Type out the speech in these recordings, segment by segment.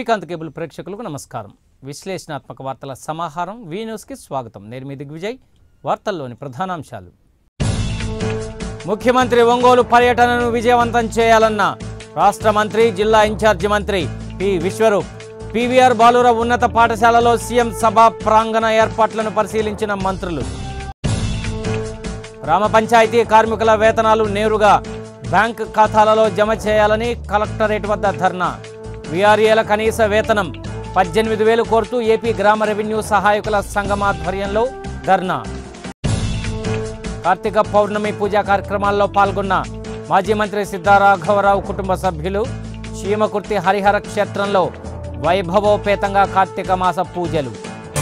Srikanth cable ప్రేక్షకులకు నమస్కారం విశ్లేషణాత్మక వార్తల సమాహారం వి న్యూస్కి స్వాగతం నేను మీ దిగ్విజయ్ వార్తల్లోని ప్రధానాంశాలు ముఖ్యమంత్రి ఒంగోలు పర్యటనను విజయవంతం చేయాలన్న రాష్ట్ర మంత్రి జిల్లా ఇన్ఛార్జి మంత్రి పి విశ్వరూప్ పివిఆర్ బాలుర ఉన్నత పాఠశాలలో సీఎం సభా ప్రాంగణ ఏర్పాట్లను పరిశీలించిన మంత్రులు గ్రామ పంచాయతీ కార్మికుల వేతనాలు నేరుగా బ్యాంక్ ఖాతాలలో జమ చేయాలని కలెక్టరేట్ వద్ద ధర్నా వీఆర్ఏల కనీస వేతనం పద్దెనిమిది వేలు కోరుతూ ఏపీ గ్రామ రెవెన్యూ సహాయకుల సంఘం ఆధ్వర్యంలో ధర్నా కార్తీక పౌర్ణమి పూజా కార్యక్రమాల్లో పాల్గొన్న మాజీ మంత్రి సిద్ధారాఘవరావు కుటుంబ సభ్యులు చీమకుర్తి హరిహర క్షేత్రంలో వైభవోపేతంగా కార్తీక మాస పూజలు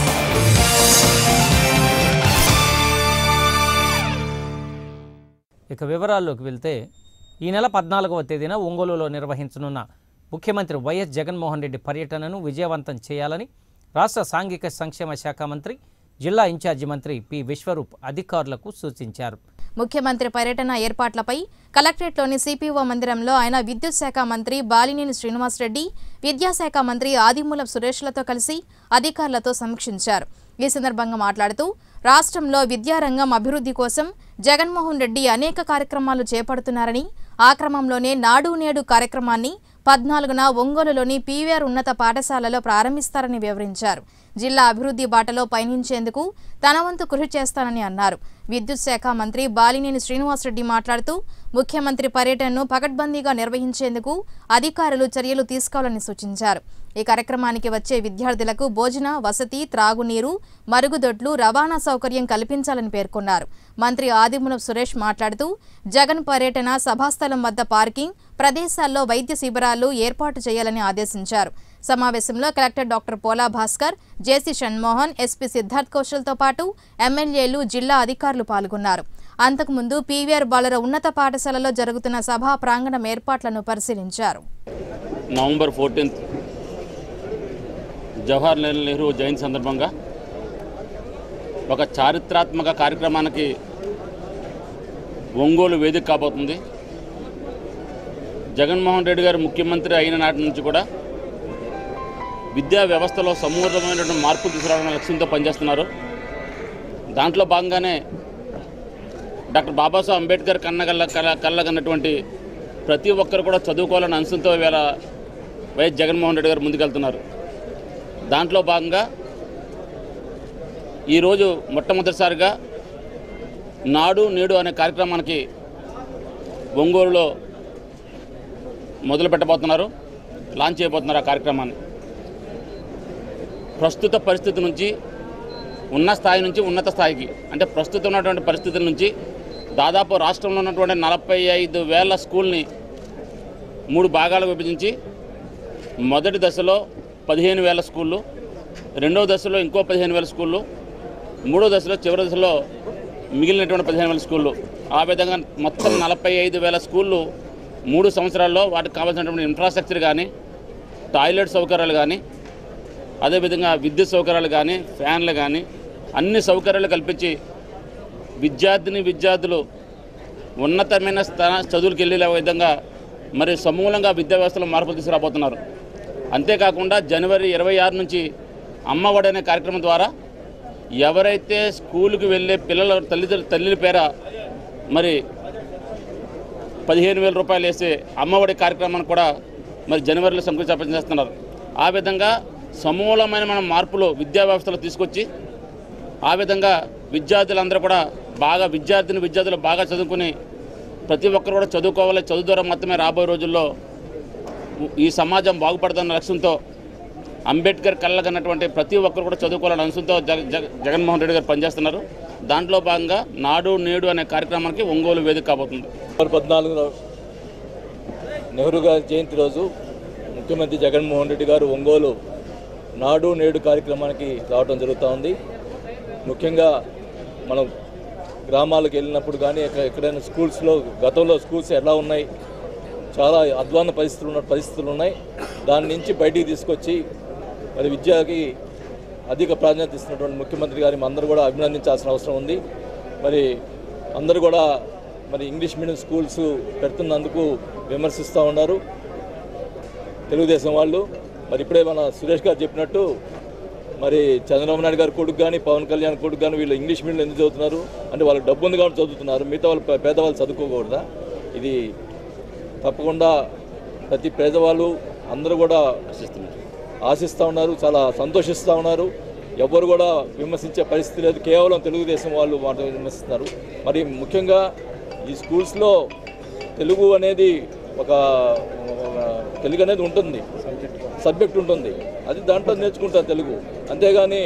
ఇక వివరాల్లోకి వెళ్తే ఈ నెల పద్నాలుగవ తేదీన ఒంగోలులో నిర్వహించనున్న ముఖ్యమంత్రి వైఎస్ జగన్మోహన్ రెడ్డి పర్యటనను విజయవంతం చేయాలని రాష్ట్ర సాంఘిక సంక్షేమ శాఖ మంత్రి జిల్లా ఇన్ఛార్జి మంత్రి పి విశ్వరూప్ అధికారులకు సూచించారు ముఖ్యమంత్రి పర్యటన ఏర్పాట్లపై కలెక్టరేట్లోని సిపిఓ మందిరంలో ఆయన విద్యుత్ శాఖ మంత్రి బాలినేని శ్రీనివాసరెడ్డి విద్యాశాఖ మంత్రి ఆదిమూలం సురేష్లతో కలిసి అధికారులతో సమీక్షించారు ఈ సందర్భంగా మాట్లాడుతూ రాష్ట్రంలో విద్యారంగం అభివృద్ధి కోసం జగన్మోహన్ రెడ్డి అనేక కార్యక్రమాలు చేపడుతున్నారని ఆ క్రమంలోనే నాడు నేడు కార్యక్రమాన్ని పద్నాలుగున ఒంగోలులోని పీవీఆర్ ఉన్నత పాఠశాలలో ప్రారంభిస్తారని వివరించారు జిల్లా అభివృద్ధి బాటలో పయనించేందుకు తన వంతు కృషి చేస్తానని అన్నారు విద్యుత్ శాఖ మంత్రి బాలినేని శ్రీనివాసరెడ్డి మాట్లాడుతూ ముఖ్యమంత్రి పర్యటనను పకడ్బందీగా నిర్వహించేందుకు అధికారులు చర్యలు తీసుకోవాలని సూచించారు ఈ కార్యక్రమానికి వచ్చే విద్యార్థులకు భోజన వసతి త్రాగునీరు మరుగుదొడ్లు రవాణా సౌకర్యం కల్పించాలని పేర్కొన్నారు మంత్రి ఆదిమూలం సురేష్ మాట్లాడుతూ జగన్ పర్యటన సభాస్థలం వద్ద పార్కింగ్ ప్రదేశాల్లో వైద్య శిబిరాలు ఏర్పాటు చేయాలని ఆదేశించారు సమావేశంలో collector doctor Pola Bhaskar JC Shanmohan SP Siddharth కౌశల్తో పాటు ఎమ్మెల్యేలు జిల్లా అధికారులు పాల్గొన్నారు అంతకుముందు పీవీఆర్ బాలుర ఉన్నత పాఠశాలలో జరుగుతున్న సభా ప్రాంగణం ఏర్పాట్లను పరిశీలించారు నవంబర్ ఫోర్టీన్త్ జవహర్లాల్ నెహ్రూ జయంతి సందర్భంగా ఒక చారిత్రాత్మక కార్యక్రమానికి ఒంగోలు వేదిక కాబోతుంది జగన్మోహన్ రెడ్డి గారు ముఖ్యమంత్రి అయిన నాటి నుంచి కూడా విద్యా వ్యవస్థలో సమూలమైనటువంటి మార్పులు తీసుకురావడం లక్ష్యంతో పనిచేస్తున్నారు దాంట్లో భాగంగానే డాక్టర్ బాబాసాహెబ్ అంబేద్కర్ కన్నగల్ల కల కళ్ళగన్నటువంటి ప్రతి ఒక్కరు కూడా చదువుకోవాలన్న అంశంతో ఇవాళ వైఎస్ జగన్మోహన్ రెడ్డి గారు ముందుకెళ్తున్నారు దాంట్లో భాగంగా ఈరోజు మొట్టమొదటిసారిగా నాడు నేడు అనే కార్యక్రమానికి ఒంగోలులో మొదలు పెట్టబోతున్నారు లాంచ్ చేయబోతున్నారు ఆ కార్యక్రమాన్ని ప్రస్తుత పరిస్థితి నుంచి ఉన్న స్థాయి నుంచి ఉన్నత స్థాయికి అంటే ప్రస్తుతం ఉన్నటువంటి పరిస్థితుల నుంచి దాదాపు రాష్ట్రంలో ఉన్నటువంటి నలభై ఐదు వేల స్కూల్ని మూడు భాగాలకు విభజించి మొదటి దశలో పదిహేను వేల స్కూళ్ళు రెండవ దశలో ఇంకో పదిహేను వేల స్కూళ్ళు మూడో దశలో చివరి దశలో మిగిలినటువంటి పదిహేను వేల స్కూళ్ళు ఆ విధంగా మొత్తం నలభై ఐదు వేల స్కూళ్ళు మూడు సంవత్సరాల్లో వాటికి కావాల్సినటువంటి ఇన్ఫ్రాస్ట్రక్చర్ కానీ టాయిలెట్ సౌకర్యాలు కానీ అదేవిధంగా విద్యుత్ సౌకర్యాలు కానీ ఫ్యాన్లు కానీ అన్ని సౌకర్యాలు కల్పించి విద్యార్థిని విద్యార్థులు ఉన్నతమైన స్థాన చదువులకు వెళ్ళే విధంగా మరి సమూలంగా విద్యా వ్యవస్థలో మార్పులు తీసుకురాబోతున్నారు అంతేకాకుండా జనవరి ఇరవై ఆరు నుంచి అమ్మఒడి అనే కార్యక్రమం ద్వారా ఎవరైతే స్కూల్కి వెళ్ళే పిల్లల తల్లిదండ్రుల తల్లిల పేర మరి పదిహేను వేల రూపాయలు వేసే అమ్మఒడి కార్యక్రమాన్ని కూడా మరి జనవరిలో శంకుస్థాపన చేస్తున్నారు ఆ విధంగా సమూలమైన మన మార్పులు విద్యా వ్యవస్థలో తీసుకొచ్చి ఆ విధంగా విద్యార్థులందరూ కూడా బాగా విద్యార్థిని విద్యార్థులు బాగా చదువుకుని ప్రతి ఒక్కరు కూడా చదువుకోవాలి చదువు ద్వారా మాత్రమే రాబోయే రోజుల్లో ఈ సమాజం బాగుపడుతున్న లక్ష్యంతో అంబేద్కర్ కళ్ళగన్నటువంటి ప్రతి ఒక్కరు కూడా చదువుకోవాలనే అంశంతో జగ జగ- జగన్మోహన్ రెడ్డి గారు పనిచేస్తున్నారు దాంట్లో భాగంగా నాడు నేడు అనే కార్యక్రమానికి ఒంగోలు వేదిక కాబోతుంది నవంబర్ పద్నాలుగున నెహ్రూ గారి జయంతి రోజు ముఖ్యమంత్రి జగన్మోహన్ రెడ్డి గారు ఒంగోలు నాడు నేడు కార్యక్రమానికి రావడం జరుగుతూ ఉంది ముఖ్యంగా మనం గ్రామాలకు వెళ్ళినప్పుడు కానీ ఎక్కడ ఎక్కడైనా స్కూల్స్లో గతంలో స్కూల్స్ ఎలా ఉన్నాయి చాలా అధ్వాన పరిస్థితులు ఉన్న పరిస్థితులు ఉన్నాయి దాని నుంచి బయటికి తీసుకొచ్చి మరి విద్యకి అధిక ప్రాధాన్యత ఇస్తున్నటువంటి ముఖ్యమంత్రి గారిని అందరూ కూడా అభినందించాల్సిన అవసరం ఉంది మరి అందరూ కూడా మరి ఇంగ్లీష్ మీడియం స్కూల్స్ పెడుతున్నందుకు విమర్శిస్తూ ఉన్నారు తెలుగుదేశం వాళ్ళు మరి ఇప్పుడే మన సురేష్ గారు చెప్పినట్టు మరి చంద్రబాబు నాయుడు గారి కొడుకు కానీ పవన్ కళ్యాణ్ కొడుకు కానీ వీళ్ళు ఇంగ్లీష్ మీడియం ఎందుకు చదువుతున్నారు అంటే వాళ్ళకి డబ్బు ఉంది కాబట్టి చదువుతున్నారు మిగతా వాళ్ళు పే- పేదవాళ్ళు చదువుకోకూడదా ఇది తప్పకుండా ప్రతి పేదవాళ్ళు అందరూ కూడా ఆశిస్తూ ఉన్నారు చాలా సంతోషిస్తూ ఉన్నారు ఎవ్వరు కూడా విమర్శించే పరిస్థితి లేదు కేవలం తెలుగుదేశం వాళ్ళు మాట విమర్శిస్తున్నారు మరి ముఖ్యంగా ఈ స్కూల్స్లో తెలుగు అనేది ఒక ఒక తెలుగు అనేది ఉంటుంది సబ్జెక్ట్ ఉంటుంది అది దాంట్లో నేర్చుకుంటారు తెలుగు అంతేగాని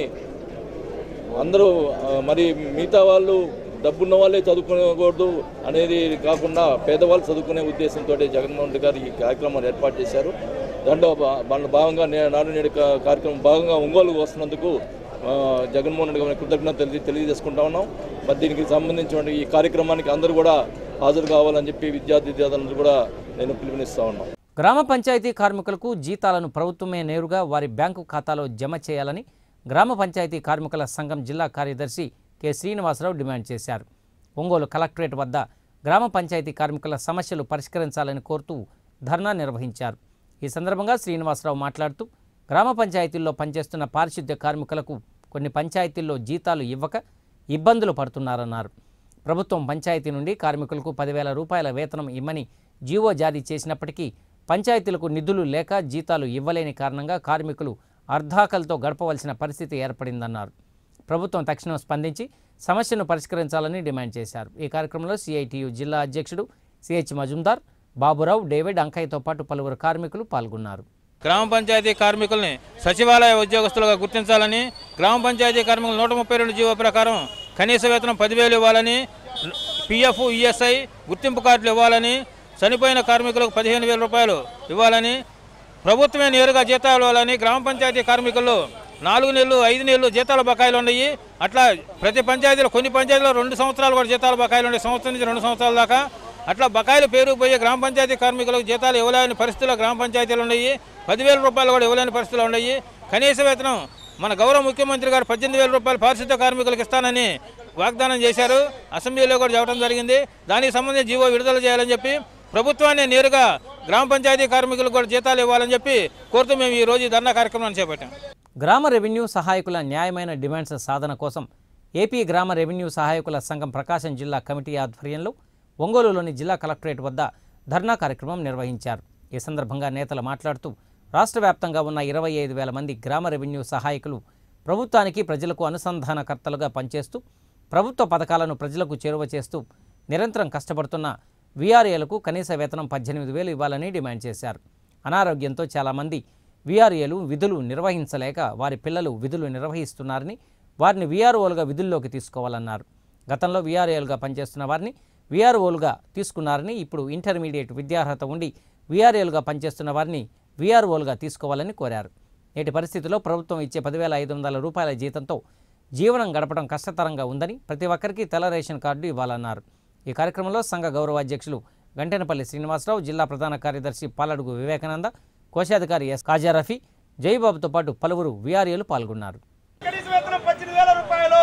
అందరూ ఆ, మరి మిగతా వాళ్ళు డబ్బున్న వాళ్ళే చదువుకోకూడదు అనేది కాకుండా పేదవాళ్ళు చదువుకునే ఉద్దేశంతో జగన్మోహన్ రెడ్డి గారు ఈ కార్యక్రమాన్ని ఏర్పాటు చేశారు దాంట్లో భా- దాంట్లో భాగంగా నే- నాడు నేడు కా- కార్యక్రమం భాగంగా ఒంగోలు వస్తున్నందుకు ఆ, జగన్మోహన్ రెడ్డి గారి కృతజ్ఞత తెలియ తెలియజేసుకుంటా ఉన్నాం మరి దీనికి సంబంధించిన ఈ కార్యక్రమానికి అందరూ కూడా హాజరు కావాలని చెప్పి విద్యార్థి విద్యార్థులందరూ కూడా నేను పిలుపునిస్తా ఉన్నాం గ్రామ పంచాయతీ కార్మికులకు జీతాలను ప్రభుత్వమే నేరుగా వారి బ్యాంకు ఖాతాలో జమ చేయాలని గ్రామ పంచాయతీ కార్మికుల సంఘం జిల్లా కార్యదర్శి కె శ్రీనివాసరావు డిమాండ్ చేశారు ఒంగోలు కలెక్టరేట్ వద్ద గ్రామ పంచాయతీ కార్మికుల సమస్యలు పరిష్కరించాలని కోరుతూ ధర్నా నిర్వహించారు ఈ సందర్భంగా శ్రీనివాసరావు మాట్లాడుతూ గ్రామ పంచాయతీల్లో పనిచేస్తున్న పారిశుద్ధ్య కార్మికులకు కొన్ని పంచాయతీల్లో జీతాలు ఇవ్వక ఇబ్బందులు పడుతున్నారన్నారు ప్రభుత్వం పంచాయతీ నుండి కార్మికులకు పదివేల రూపాయల వేతనం ఇమ్మని జీవో జారీ చేసినప్పటికీ పంచాయతీలకు నిధులు లేక జీతాలు ఇవ్వలేని కారణంగా కార్మికులు అర్ధాకలతో గడపవలసిన పరిస్థితి ఏర్పడిందన్నారు ప్రభుత్వం తక్షణం స్పందించి సమస్యను పరిష్కరించాలని డిమాండ్ చేశారు ఈ కార్యక్రమంలో సిఐటియు జిల్లా అధ్యక్షుడు సిహెచ్ మజుందార్ బాబురావు డేవిడ్ అంకయ్యతో పాటు పలువురు కార్మికులు పాల్గొన్నారు గ్రామ పంచాయతీ కార్మికుల్ని సచివాలయ ఉద్యోగస్తులుగా గుర్తించాలని గ్రామ పంచాయతీ కార్మికులు నూట ముప్పై రెండు జీవో ప్రకారం కనీస వేతనం పదివేలు ఇవ్వాలని పిఎఫ్ ఈఎస్ఐ గుర్తింపు కార్డులు ఇవ్వాలని చనిపోయిన కార్మికులకు పదిహేను వేల రూపాయలు ఇవ్వాలని ప్రభుత్వమే నేరుగా జీతాలు ఇవ్వాలని గ్రామ పంచాయతీ కార్మికులు నాలుగు నెలలు ఐదు నెలలు జీతాల బకాయిలు ఉన్నాయి అట్లా ప్రతి పంచాయతీలో కొన్ని పంచాయతీలో రెండు సంవత్సరాలు కూడా జీతాల బకాయిలు ఉన్నాయి సంవత్సరం నుంచి రెండు సంవత్సరాల దాకా అట్లా బకాయిలు పేరుకుపోయి గ్రామ పంచాయతీ కార్మికులకు జీతాలు ఇవ్వలేని పరిస్థితుల్లో గ్రామ పంచాయతీలు ఉన్నాయి పదివేల రూపాయలు కూడా ఇవ్వలేని పరిస్థితులు ఉన్నాయి కనీస వేతనం మన గౌరవ ముఖ్యమంత్రి గారు పద్దెనిమిది వేల రూపాయలు పారిశుద్ధ కార్మికులకు ఇస్తానని వాగ్దానం చేశారు అసెంబ్లీలో కూడా చెప్పడం జరిగింది దానికి సంబంధించి జీవో విడుదల చేయాలని చెప్పి ప్రభుత్వాన్ని నేరుగా గ్రామ పంచాయతీ కార్మికులకు కూడా జీతాలు ఇవ్వాలని చెప్పి కోరుతూ మేము ఈ రోజు ఈ ధర్నా కార్యక్రమాన్ని చేపట్టాం గ్రామ రెవెన్యూ సహాయకుల న్యాయమైన డిమాండ్స్ సాధన కోసం ఏపీ గ్రామ రెవెన్యూ సహాయకుల సంఘం ప్రకాశం జిల్లా కమిటీ ఆధ్వర్యంలో ఒంగోలులోని జిల్లా కలెక్టరేట్ వద్ద ధర్నా కార్యక్రమం నిర్వహించారు ఈ సందర్భంగా నేతలు మాట్లాడుతూ రాష్ట్ర వ్యాప్తంగా ఉన్న ఇరవై ఐదు వేల మంది గ్రామ రెవెన్యూ సహాయకులు ప్రభుత్వానికి ప్రజలకు అనుసంధానకర్తలుగా పనిచేస్తూ ప్రభుత్వ పథకాలను ప్రజలకు చేరువ చేస్తూ నిరంతరం కష్టపడుతున్న వీఆర్ఏలకు కనీస వేతనం పద్దెనిమిది వేలు ఇవ్వాలని డిమాండ్ చేశారు అనారోగ్యంతో చాలామంది వీఆర్ఏలు విధులు నిర్వహించలేక వారి పిల్లలు విధులు నిర్వహిస్తున్నారని వారిని వీఆర్ఓలుగా విధుల్లోకి తీసుకోవాలన్నారు గతంలో వీఆర్ఏలుగా పనిచేస్తున్న వారిని వీఆర్ఓలుగా తీసుకున్నారని ఇప్పుడు ఇంటర్మీడియట్ విద్యార్హత ఉండి వీఆర్ఏలుగా పనిచేస్తున్న వారిని వీఆర్ఓలుగా తీసుకోవాలని కోరారు నేటి పరిస్థితిలో ప్రభుత్వం ఇచ్చే పదివేల ఐదు వందల రూపాయల జీతంతో జీవనం గడపడం కష్టతరంగా ఉందని ప్రతి ఒక్కరికి తెల్ల రేషన్ కార్డు ఇవ్వాలన్నారు ఈ కార్యక్రమంలో సంఘ గౌరవ అధ్యక్షులు గంటెనపల్లి శ్రీనివాసరావు జిల్లా ప్రధాన కార్యదర్శి పాలడుగు వివేకానంద కోశాధికారి ఎస్ కాజారఫీ జయబాబుతో పాటు పలువురు వీఆర్ఏలు పాల్గొన్నారు కనీస వేతనం పద్దెనిమిది వేల రూపాయలు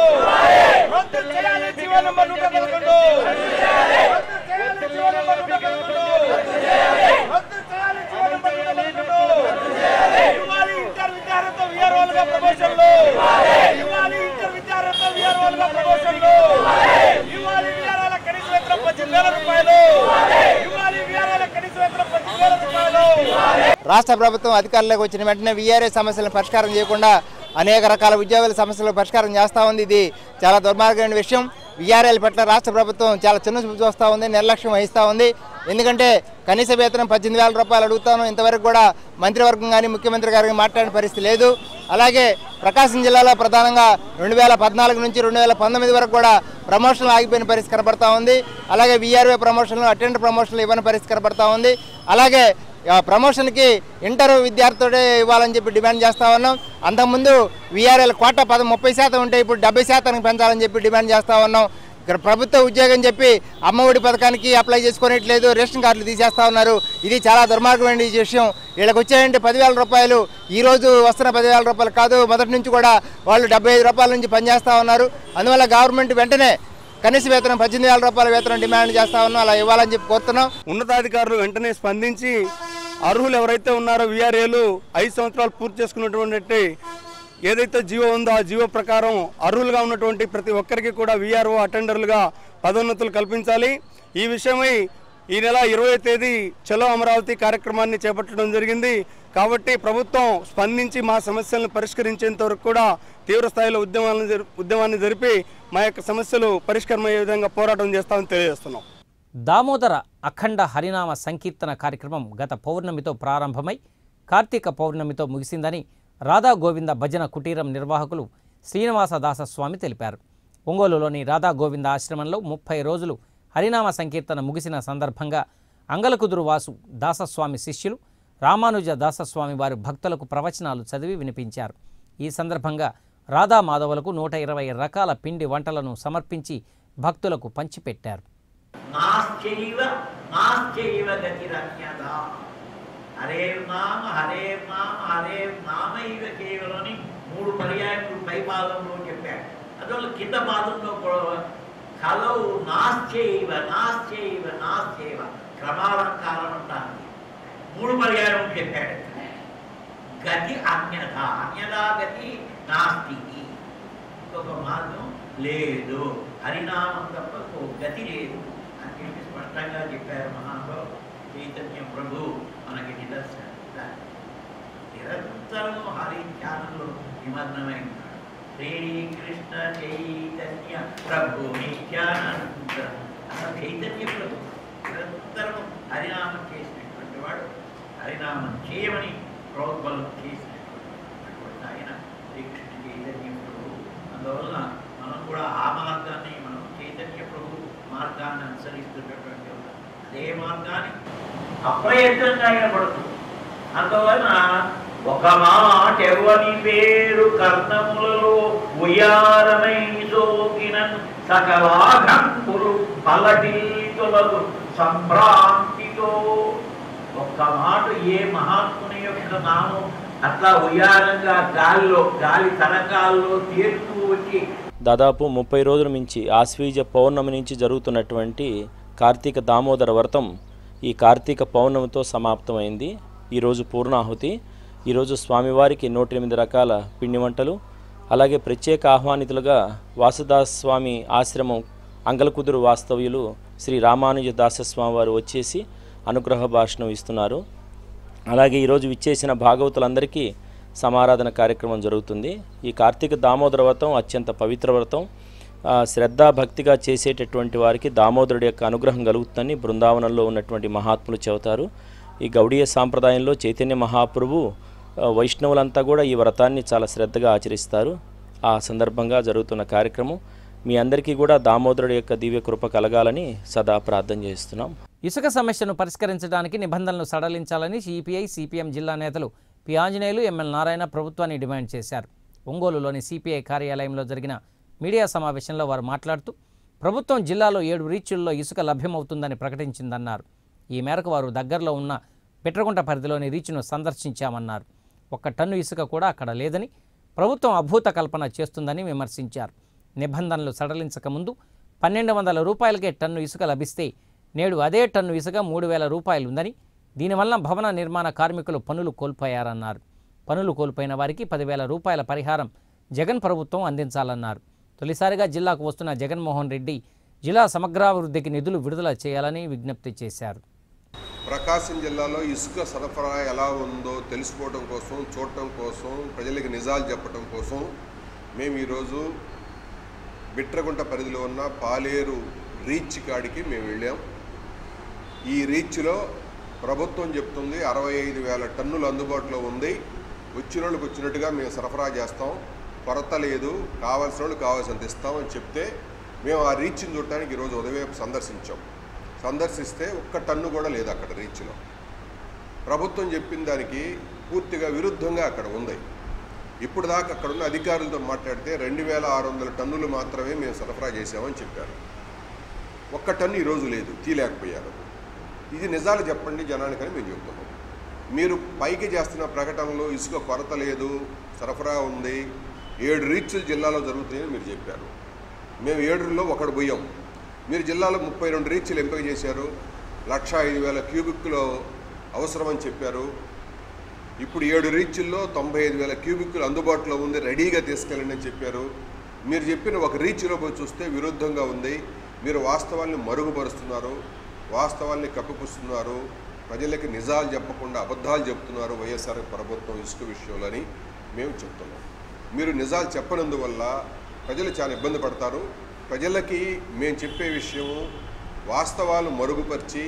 రద్దు చేయాలి జీవో నంబర్ నూట పదకొండు రద్దు చేయాలి జీవో నంబర్ నూట పదకొండు రద్దు చేయాలి జీవో నంబర్ నూట పదకొండు ఇవ్వాలి ఇంటర్ విద్యార్థులతో వీఆర్ఓలుగా ప్రమోషన్లు ఇవ్వాలి ఇంటర్ విద్యార్థులతో వీఆర్ఓలుగా ప్రమోషన్లు ఇవ్వాలి వీఆర్ఓల కనీస వేతనం పద్దెనిమిది వేల రూపాయలు ఇవ్వాలి వీఆర్ఓల కనీస వేతనం పద్దెనిమిది వేల రూపాయలు రాష్ట్ర ప్రభుత్వం అధికారంలోకి వచ్చిన వెంటనే వీఆర్ఏ సమస్యలను పరిష్కారం చేయకుండా అనేక రకాల ఉద్యోగుల సమస్యలు పరిష్కారం చేస్తూ ఉంది ఇది చాలా దుర్మార్గమైన విషయం వీఆర్ఏల పట్ల రాష్ట్ర ప్రభుత్వం చాలా చిన్న చూపు చూస్తూ ఉంది నిర్లక్ష్యం వహిస్తూ ఉంది ఎందుకంటే కనీస వేతనం పద్దెనిమిది వేల రూపాయలు అడుగుతాను ఇంతవరకు కూడా మంత్రివర్గం కానీ ముఖ్యమంత్రి గారికి మాట్లాడిన పరిస్థితి లేదు అలాగే ప్రకాశం జిల్లాలో ప్రధానంగా రెండు వేల పద్నాలుగు నుంచి రెండు వేల పంతొమ్మిది వరకు కూడా ప్రమోషన్లు ఆగిపోయిన పరిస్థితి కనబడతా ఉంది అలాగే వీఆర్ఏ ప్రమోషన్లు అటెండర్ ప్రమోషన్లు ఇవ్వని పరిస్థితి కనబడతా ఉంది అలాగే ఆ, ప్రమోషన్కి ఇంటర్ విద్యార్థుడే ఇవ్వాలని చెప్పి డిమాండ్ చేస్తా ఉన్నాం అంతకుముందు వీఆర్ఎల్ కోట పద ముప్పై శాతం ఉంటే ఇప్పుడు డెబ్బై శాతానికి పెంచాలని చెప్పి డిమాండ్ చేస్తా ఉన్నాం ఇక్కడ ప్రభుత్వ ఉద్యోగం చెప్పి అమ్మఒడి పథకానికి అప్లై చేసుకోనట్లేదు రేషన్ కార్డులు తీసేస్తా ఉన్నారు ఇది చాలా దుర్మార్గమైన ఈ విషయం వీళ్ళకి వచ్చాయంటే పదివేల రూపాయలు ఈ రోజు వస్తున్న పదివేల రూపాయలు కాదు మొదటి నుంచి కూడా వాళ్ళు డెబ్బై ఐదు రూపాయల నుంచి పనిచేస్తా ఉన్నారు అందువల్ల గవర్నమెంట్ వెంటనే కనీస వేతనం పద్దెనిమిది వేల రూపాయల వేతనం డిమాండ్ చేస్తా ఉన్నాం అలా ఇవ్వాలని చెప్పి కోరుతున్నాం ఉన్నతాధికారులు వెంటనే స్పందించి అర్హులు ఎవరైతే ఉన్నారో విఆర్ఏలు ఐదు సంవత్సరాలు పూర్తి చేసుకున్నటువంటి ఏదైతే జీవో ఉందో ఆ జీవో ప్రకారం అర్హులుగా ఉన్నటువంటి ప్రతి ఒక్కరికి కూడా విఆర్ఓ అటెండర్లుగా పదోన్నతులు కల్పించాలి ఈ విషయమై ఈ నెల ఇరవై తేదీ చలో అమరావతి కార్యక్రమాన్ని చేపట్టడం జరిగింది కాబట్టి ప్రభుత్వం స్పందించి మా సమస్యలను పరిష్కరించేంత వరకు కూడా తీవ్ర స్థాయిలో ఉద్యమాలను జరి- ఉద్యమాన్ని జరిపి మా యొక్క సమస్యలు పరిష్కారమయ్యే విధంగా పోరాటం చేస్తామని తెలియజేస్తున్నాం దామోదర అఖండ హరినామ సంకీర్తన కార్యక్రమం గత పౌర్ణమితో ప్రారంభమై కార్తీక పౌర్ణమితో ముగిసిందని రాధా గోవింద భజన కుటీరం నిర్వాహకులు శ్రీనివాస దాసస్వామి తెలిపారు ఒంగోలులోని రాధా గోవింద ఆశ్రమంలో ముప్పై రోజులు హరినామ సంకీర్తన ముగిసిన సందర్భంగా అంగలకుదురు వాసు దాసస్వామి శిష్యులు రామానుజ దాసస్వామి వారి భక్తులకు ప్రవచనాలు చదివి వినిపించారు ఈ సందర్భంగా రాధా మాధవులకు నూట ఇరవై రకాల పిండి వంటలను సమర్పించి భక్తులకు పంచిపెట్టారు నాశ్చైవ నాశ్చైవ గతిరన్యదా హరే నామ హరే నామ హరే నామైవ కేవలని మూడు పర్యాయములు పై పాదంలో చెప్పాడు అందువల్ల కింద పాదంలో కూడా కలవు నాశ్చైవ నాశ్చైవ నాశ్చైవ క్రమాలంకారం అంటారు మూడు పర్యాయం చెప్పాడు గతి అన్యథ అన్యథా గతి నాస్తి ఇంకొక మార్గం లేదు హరినామం తప్ప ఇంకో గతి లేదు అని చెప్పి స్పష్టంగా చెప్పారు మహానుభావు చైతన్య ప్రభు మనకి నిదర్శనం నిరంతరం హరి ధ్యానంలో నిమగ్నమై ఉన్నాడు శ్రీకృష్ణ చైతన్య ప్రభు నిత్యానంద అసలు చైతన్య ప్రభు నిరంతరం హరినామం చేసినటువంటి వాడు హరినామం చేయమని ప్రోద్బలం చేసినటువంటి ఆయన శ్రీకృష్ణ చైతన్య ప్రభు అందువల్ల మనం కూడా ఆ మార్గాన్ని మనం చైతన్య ప్రభు మార్గాన్ని అనుసరిస్తున్నటువంటి వాళ్ళం. అదే మార్గాన్ని అప్రయత్నంగా ఆయన పడుతుంది అందువలన ఒక మాట ఎవని పేరు కర్ణములలో ఉయారమై సోకిన సకలాఘంపులు పలటితులకు సంభ్రాంతితో ఒక్క మాట ఏ మహాత్ముని యొక్క నామం అట్లా ఉయారంగా గాలిలో గాలి తరంగాల్లో తేలుతూ వచ్చి దాదాపు ముప్పై రోజుల మించి ఆశ్వీజ పౌర్ణమి నుంచి జరుగుతున్నటువంటి కార్తీక దామోదర వ్రతం ఈ కార్తీక పౌర్ణమితో సమాప్తమైంది ఈరోజు పూర్ణాహుతి ఈరోజు స్వామివారికి నూట ఎనిమిది రకాల పిండి వంటలు అలాగే ప్రత్యేక ఆహ్వానితులుగా వాసుదాస్ స్వామి ఆశ్రమం అంగలకుదురు వాస్తవ్యులు శ్రీ రామానుజ దాసస్వామి వారు వచ్చేసి అనుగ్రహ భాషణం ఇస్తున్నారు అలాగే ఈరోజు విచ్చేసిన భాగవతులందరికీ సమారాధన కార్యక్రమం జరుగుతుంది ఈ కార్తీక దామోదర వ్రతం అత్యంత పవిత్ర వ్రతం ఆ, శ్రద్ధా భక్తిగా చేసేటటువంటి వారికి దామోదరుడి యొక్క అనుగ్రహం కలుగుతుందని బృందావనంలో ఉన్నటువంటి మహాత్ములు చెబుతారు ఈ గౌడీయ సాంప్రదాయంలో చైతన్య మహాప్రభు ఆ, వైష్ణవులంతా కూడా ఈ వ్రతాన్ని చాలా శ్రద్ధగా ఆచరిస్తారు ఆ సందర్భంగా జరుగుతున్న కార్యక్రమం మీ అందరికీ కూడా దామోదరుడి యొక్క దివ్య కృప కలగాలని సదా ప్రార్థన చేస్తున్నాం ఇసుక సమస్యను పరిష్కరించడానికి నిబంధనలు సడలించాలని సిపిఐ సిపిఎం జిల్లా నేతలు పి ఆంజనేయులు ఎంఎల్ నారాయణ ప్రభుత్వాన్ని డిమాండ్ చేశారు ఒంగోలులోని సిపిఐ కార్యాలయంలో జరిగిన మీడియా సమావేశంలో వారు మాట్లాడుతూ ప్రభుత్వం జిల్లాలో ఏడు రీచ్ల్లో ఇసుక లభ్యమవుతుందని ప్రకటించిందన్నారు ఈ మేరకు వారు దగ్గరలో ఉన్న పిట్రగుంట పరిధిలోని రీచ్ను సందర్శించామన్నారు ఒక్క టన్ను ఇసుక కూడా అక్కడ లేదని ప్రభుత్వం అభూత కల్పన చేస్తుందని విమర్శించారు నిబంధనలు సడలించక ముందు పన్నెండు వందల రూపాయలకే టన్ను ఇసుక లభిస్తే నేడు అదే టన్ను ఇసుక మూడు వేల రూపాయలు ఉందని దీనివల్ల భవన నిర్మాణ కార్మికులు పనులు కోల్పోయారన్నారు పనులు కోల్పోయిన వారికి పదివేల రూపాయల పరిహారం జగన్ ప్రభుత్వం అందించాలన్నారు తొలిసారిగా జిల్లాకు వస్తున్న జగన్మోహన్ రెడ్డి జిల్లా సమగ్రాభివృద్ధికి నిధులు విడుదల చేయాలని విజ్ఞప్తి చేశారు ప్రకాశం జిల్లాలో ఇసుక సరఫరా ఎలా ఉందో తెలుసుకోవడం కోసం చూడటం కోసం ప్రజలకు నిజాలు చెప్పడం కోసం మేము ఈరోజు బిట్రగుంట పరిధిలో ఉన్న పాలేరు రీచ్ కాడికి మేము వెళ్ళాం ఈ రీచ్లో ప్రభుత్వం చెప్తుంది అరవై ఐదు వేల టన్నులు అందుబాటులో ఉంది వచ్చిన వాళ్ళకి వచ్చినట్టుగా మేము సరఫరా చేస్తాం కొరత లేదు కావాల్సిన వాళ్ళు కావాల్సినంత ఇస్తామని చెప్తే మేము ఆ రీచ్ని చూడటానికి ఈరోజు ఉదయం సందర్శించాం సందర్శిస్తే ఒక్క టన్ను కూడా లేదు అక్కడ రీచ్లో ప్రభుత్వం చెప్పిన దానికి పూర్తిగా విరుద్ధంగా అక్కడ ఉంది ఇప్పుడు దాకా అక్కడ ఉన్న అధికారులతో మాట్లాడితే రెండు వేల ఆరు వందల టన్నులు మాత్రమే మేము సరఫరా చేసామని చెప్పారు ఒక్క టన్ను ఈరోజు లేదు తీయలేకపోయారు ఇది నిజాలు చెప్పండి జనానికని మేము చెప్తున్నాం మీరు పైకి చేస్తున్న ప్రకటనలో ఇసుక కొరత లేదు సరఫరా ఉంది ఏడు రీచ్లు జిల్లాలో జరుగుతాయని మీరు చెప్పారు మేము ఏడులో ఒకడు పోయాం మీరు జిల్లాలో ముప్పై రెండు రీచ్లు ఎంపిక చేశారు లక్ష ఐదు వేల క్యూబిక్లో అవసరమని చెప్పారు ఇప్పుడు ఏడు రీచ్ల్లో తొంభై ఐదు వేల క్యూబిక్లు అందుబాటులో ఉంది రెడీగా తీసుకెళ్ళండి అని చెప్పారు మీరు చెప్పిన ఒక రీచ్లో పోయి చూస్తే విరుద్ధంగా ఉంది మీరు వాస్తవాల్ని మరుగుపరుస్తున్నారు వాస్తవాల్ని కప్పిపుస్తున్నారు ప్రజలకి నిజాలు చెప్పకుండా అబద్ధాలు చెప్తున్నారు వైఎస్ఆర్ ప్రభుత్వం ఇసుక విషయంలో అని మేము చెప్తున్నాం మీరు నిజాలు చెప్పనందువల్ల ప్రజలు చాలా ఇబ్బంది పడతారు ప్రజలకి మేము చెప్పే విషయం వాస్తవాలు మరుగుపరిచి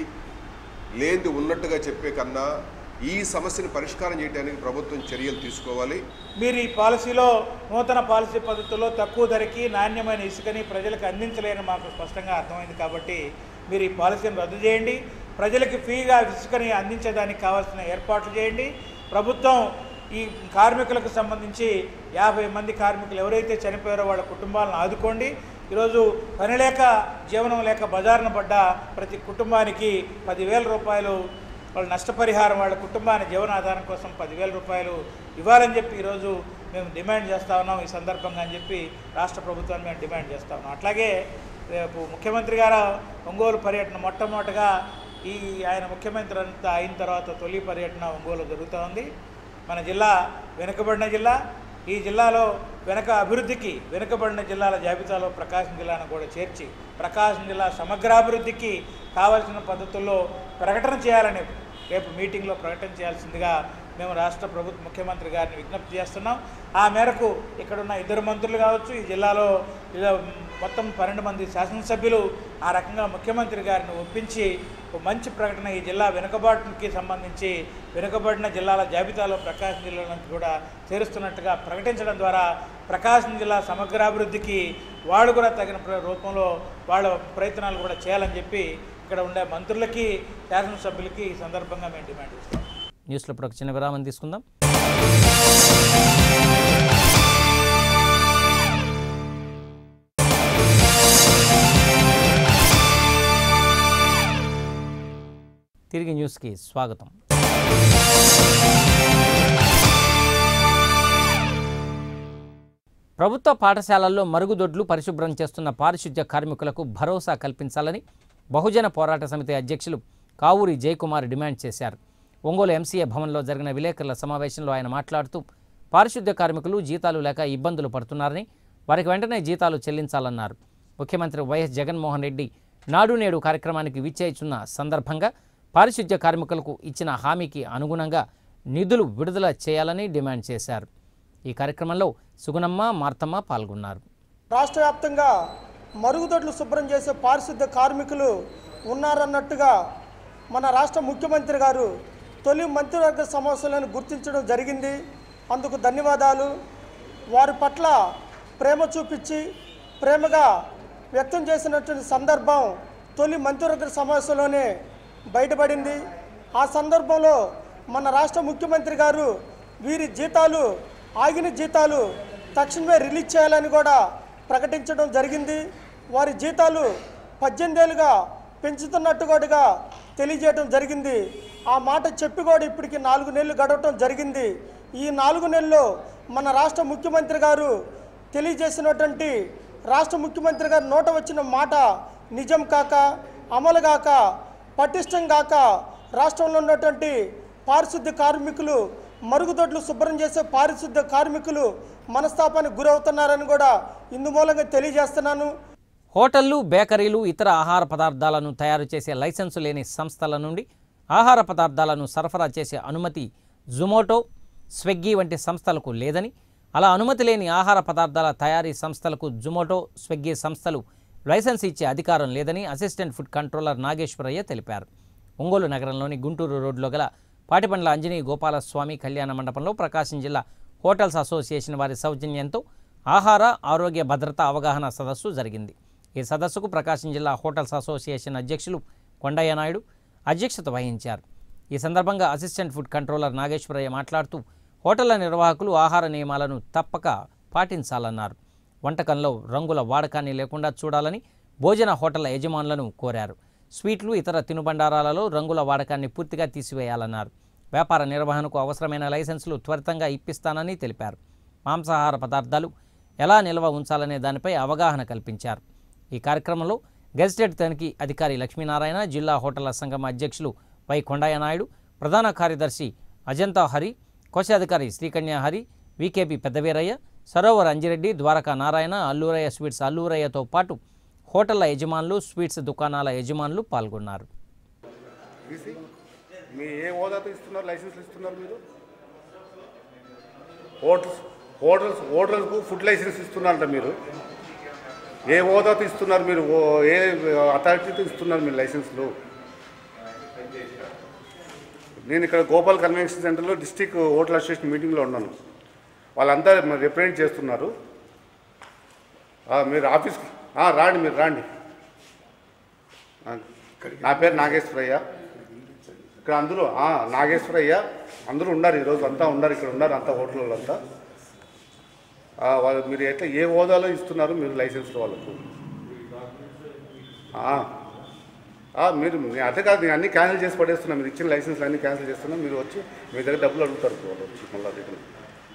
లేనిది ఉన్నట్టుగా చెప్పే కన్నా ఈ సమస్యను పరిష్కారం చేయడానికి ప్రభుత్వం చర్యలు తీసుకోవాలి మీరు ఈ పాలసీలో నూతన పాలసీ పద్ధతుల్లో తక్కువ ధరకి నాణ్యమైన ఇసుకని ప్రజలకు అందించలేని మాకు స్పష్టంగా అర్థమైంది కాబట్టి మీరు ఈ పాలసీని రద్దు చేయండి ప్రజలకి ఫ్రీగా ఇసుకని అందించేదానికి కావాల్సిన ఏర్పాట్లు చేయండి ప్రభుత్వం ఈ కార్మికులకు సంబంధించి యాభై మంది కార్మికులు ఎవరైతే చనిపోయారో వాళ్ళ కుటుంబాలను ఆదుకోండి ఈరోజు పని లేక జీవనం లేక బజారున పడ్డ ప్రతి కుటుంబానికి పదివేల రూపాయలు వాళ్ళ నష్టపరిహారం వాళ్ళ కుటుంబాన్ని జీవనాధారం కోసం పదివేల రూపాయలు ఇవ్వాలని చెప్పి ఈరోజు మేము డిమాండ్ చేస్తా ఉన్నాం ఈ సందర్భంగా అని చెప్పి రాష్ట్ర ప్రభుత్వాన్ని మేము డిమాండ్ చేస్తా ఉన్నాం అట్లాగే రేపు ముఖ్యమంత్రి గారు ఒంగోలు పర్యటన మొట్టమొదటిగా ఈ ఆయన ముఖ్యమంత్రి అంతా అయిన తర్వాత తొలి పర్యటన ఒంగోలు జరుగుతూ ఉంది మన జిల్లా వెనుకబడిన జిల్లా ఈ జిల్లాలో వెనక అభివృద్ధికి వెనుకబడిన జిల్లాల జాబితాలో ప్రకాశం జిల్లాను కూడా చేర్చి ప్రకాశం జిల్లా సమగ్రాభివృద్ధికి కావాల్సిన పద్ధతుల్లో ప్రకటన చేయాలని రేపు మీటింగ్లో ప్రకటన చేయాల్సిందిగా మేము రాష్ట్ర ప్రభుత్వ ముఖ్యమంత్రి గారిని విజ్ఞప్తి చేస్తున్నాం ఆ మేరకు ఇక్కడున్న ఇద్దరు మంత్రులు కావచ్చు ఈ జిల్లాలో ఇలా మొత్తం పన్నెండు మంది శాసనసభ్యులు ఆ రకంగా ముఖ్యమంత్రి గారిని ఒప్పించి ఒక మంచి ప్రకటన ఈ జిల్లా వెనుకబాటుకి సంబంధించి వెనుకబడిన జిల్లాల జాబితాలో ప్రకాశం జిల్లాలను కూడా చేరుస్తున్నట్టుగా ప్రకటించడం ద్వారా ప్రకాశం జిల్లా సమగ్రాభివృద్ధికి వాళ్ళు కూడా తగిన ప్ర- రూపంలో వాళ్ళ ప్రయత్నాలు కూడా చేయాలని చెప్పి ఇక్కడ ఉండే మంత్రులకి శాసనసభ్యులకి ఈ సందర్భంగా మేము డిమాండ్ చేస్తాం న్యూస్లో ఇప్పుడు ఒక చిన్న విరామం తీసుకుందాం తిరిగి న్యూస్కి స్వాగతం ప్రభుత్వ పాఠశాలల్లో మరుగుదొడ్లు పరిశుభ్రం చేస్తున్న పారిశుద్ధ్య కార్మికులకు భరోసా కల్పించాలని బహుజన పోరాట సమితి అధ్యక్షులు కావూరి జయకుమార్ డిమాండ్ చేశారు ఒంగోలు ఎంసీఏ భవన్లో జరిగిన విలేకరుల సమావేశంలో ఆయన మాట్లాడుతూ పారిశుద్ధ్య కార్మికులు జీతాలు లేక ఇబ్బందులు పడుతున్నారని వారికి వెంటనే జీతాలు చెల్లించాలన్నారు ముఖ్యమంత్రి వైఎస్ జగన్మోహన్ రెడ్డి నాడు నేడు కార్యక్రమానికి విచ్చేయిచున్న సందర్భంగా పారిశుద్ధ్య కార్మికులకు ఇచ్చిన హామీకి అనుగుణంగా నిధులు విడుదల చేయాలని డిమాండ్ చేశారు ఈ కార్యక్రమంలో సుగుణమ్మ మార్తమ్మ పాల్గొన్నారు రాష్ట్ర వ్యాప్తంగా మరుగుదొడ్లు శుభ్రం చేసే పారిశుద్ధ కార్మికులు ఉన్నారన్నట్టుగా మన రాష్ట్ర ముఖ్యమంత్రి గారు తొలి మంత్రివర్గ సమావేశాలను గుర్తించడం జరిగింది అందుకు ధన్యవాదాలు వారి పట్ల ప్రేమ చూపించి ప్రేమగా వ్యక్తం చేసినటువంటి సందర్భం తొలి మంత్రివర్గ సమావేశంలోనే బయటపడింది ఆ సందర్భంలో మన రాష్ట్ర ముఖ్యమంత్రి గారు వీరి జీతాలు ఆగిన జీతాలు తక్షణమే రిలీజ్ చేయాలని కూడా ప్రకటించడం జరిగింది వారి జీతాలు పద్దెనిమిదేళ్ళుగా పెంచుతున్నట్టు కూడా తెలియజేయడం జరిగింది ఆ మాట చెప్పి కూడా ఇప్పటికి నాలుగు నెలలు గడవటం జరిగింది ఈ నాలుగు నెలల్లో మన రాష్ట్ర ముఖ్యమంత్రి గారు తెలియజేసినటువంటి రాష్ట్ర ముఖ్యమంత్రి గారు నోట వచ్చిన మాట నిజం కాక అమలు కాక పటిష్టం కాక రాష్ట్రంలో ఉన్నటువంటి పారిశుద్ధ్య కార్మికులు మరుగుదొడ్లు శుభ్రం చేసే పారిశుద్ధ్య కార్మికులు మనస్తాపానికి గురవుతున్నారని కూడా ఇందు మూలంగా తెలియజేస్తున్నాను హోటళ్లు బేకరీలు ఇతర ఆహార పదార్థాలను తయారు చేసే లైసెన్సు లేని సంస్థల నుండి ఆహార పదార్థాలను సరఫరా చేసే అనుమతి జొమాటో స్విగ్గీ వంటి సంస్థలకు లేదని అలా అనుమతి లేని ఆహార పదార్థాల తయారీ సంస్థలకు జొమాటో స్విగ్గీ సంస్థలు లైసెన్స్ ఇచ్చే అధికారం లేదని అసిస్టెంట్ ఫుడ్ కంట్రోలర్ నాగేశ్వరయ్య తెలిపారు ఒంగోలు నగరంలోని గుంటూరు రోడ్లో గల పాటిపండ్ల అంజనీ గోపాలస్వామి కళ్యాణ మండపంలో ప్రకాశం జిల్లా హోటల్స్ అసోసియేషన్ వారి సౌజన్యంతో ఆహార ఆరోగ్య భద్రత అవగాహన సదస్సు జరిగింది ఈ సదస్సుకు ప్రకాశం జిల్లా హోటల్స్ అసోసియేషన్ అధ్యక్షులు కొండయ్య నాయుడు అధ్యక్షత వహించారు ఈ సందర్భంగా అసిస్టెంట్ ఫుడ్ కంట్రోలర్ నాగేశ్వరయ్య మాట్లాడుతూ హోటళ్ల నిర్వాహకులు ఆహార నియమాలను తప్పక పాటించాలన్నారు వంటకంలో రంగుల వాడకాన్ని లేకుండా చూడాలని భోజన హోటళ్ల యజమానులను కోరారు స్వీట్లు ఇతర తినుబండారాలలో రంగుల వాడకాన్ని పూర్తిగా తీసివేయాలన్నారు వ్యాపార నిర్వహణకు అవసరమైన లైసెన్సులు త్వరితంగా ఇప్పిస్తానని తెలిపారు మాంసాహార పదార్థాలు ఎలా నిల్వ ఉంచాలనే దానిపై అవగాహన కల్పించారు ఈ కార్యక్రమంలో గెజిటెడ్ తనిఖీ అధికారి లక్ష్మీనారాయణ జిల్లా హోటళ్ల సంఘం అధ్యక్షులు వై కొండయ్య నాయుడు ప్రధాన కార్యదర్శి అజంతా హరి కోశాధికారి శ్రీకన్యా హరి వికేపి పెద్దవీరయ్య సరోవర్ అంజిరెడ్డి ద్వారకా నారాయణ అల్లూరయ్య స్వీట్స్ అల్లూరయ్యతో పాటు హోటళ్ల యజమానులు స్వీట్స్ దుకాణాల యజమానులు పాల్గొన్నారు తీసి మీ ఏ హోదాతో ఇస్తున్నారు లైసెన్స్లు ఇస్తున్నారు మీరు హోటల్స్ హోటల్స్ హోటల్స్కు ఫుడ్ లైసెన్స్ ఇస్తున్నారంట మీరు ఏ హోదాతో ఇస్తున్నారు మీరు ఓ- ఏ అథారిటీతో ఇస్తున్నారు మీరు లైసెన్స్లు నేను ఇక్కడ గోపాల్ కన్వెన్షన్ సెంటర్లో డిస్టిక్ హోటల్ అసోసియేషన్ మీటింగ్లో ఉన్నాను వాళ్ళంతా రిప్రజెంట్ చేస్తున్నారు ఆ, మీరు ఆఫీస్కి ఆ, రాండి మీరు రాండి ఆ, నా పేరు నాగేశ్వరయ్య ఇక్కడ అందరూ ఆ, నాగేశ్వరయ్య అందరూ ఉన్నారు ఈరోజు అంతా ఉన్నారు ఇక్కడ ఉన్నారు అంతా హోటల్ అంతా ఆ, వాళ్ళు మీరు ఎట్లా ఏ హోదాలో ఇస్తున్నారు మీరు లైసెన్స్ వాళ్ళకు ఆ, ఆ, మీరు నేను అదే కాదు నేను అన్నీ క్యాన్సిల్ చేసి పడేస్తున్నా మీరు ఇచ్చిన లైసెన్స్ అన్నీ క్యాన్సిల్ చేస్తున్నా మీరు వచ్చి మీ దగ్గర డబ్బులు అడుగుతారు వాళ్ళు వచ్చి మళ్ళీ రిటర్న్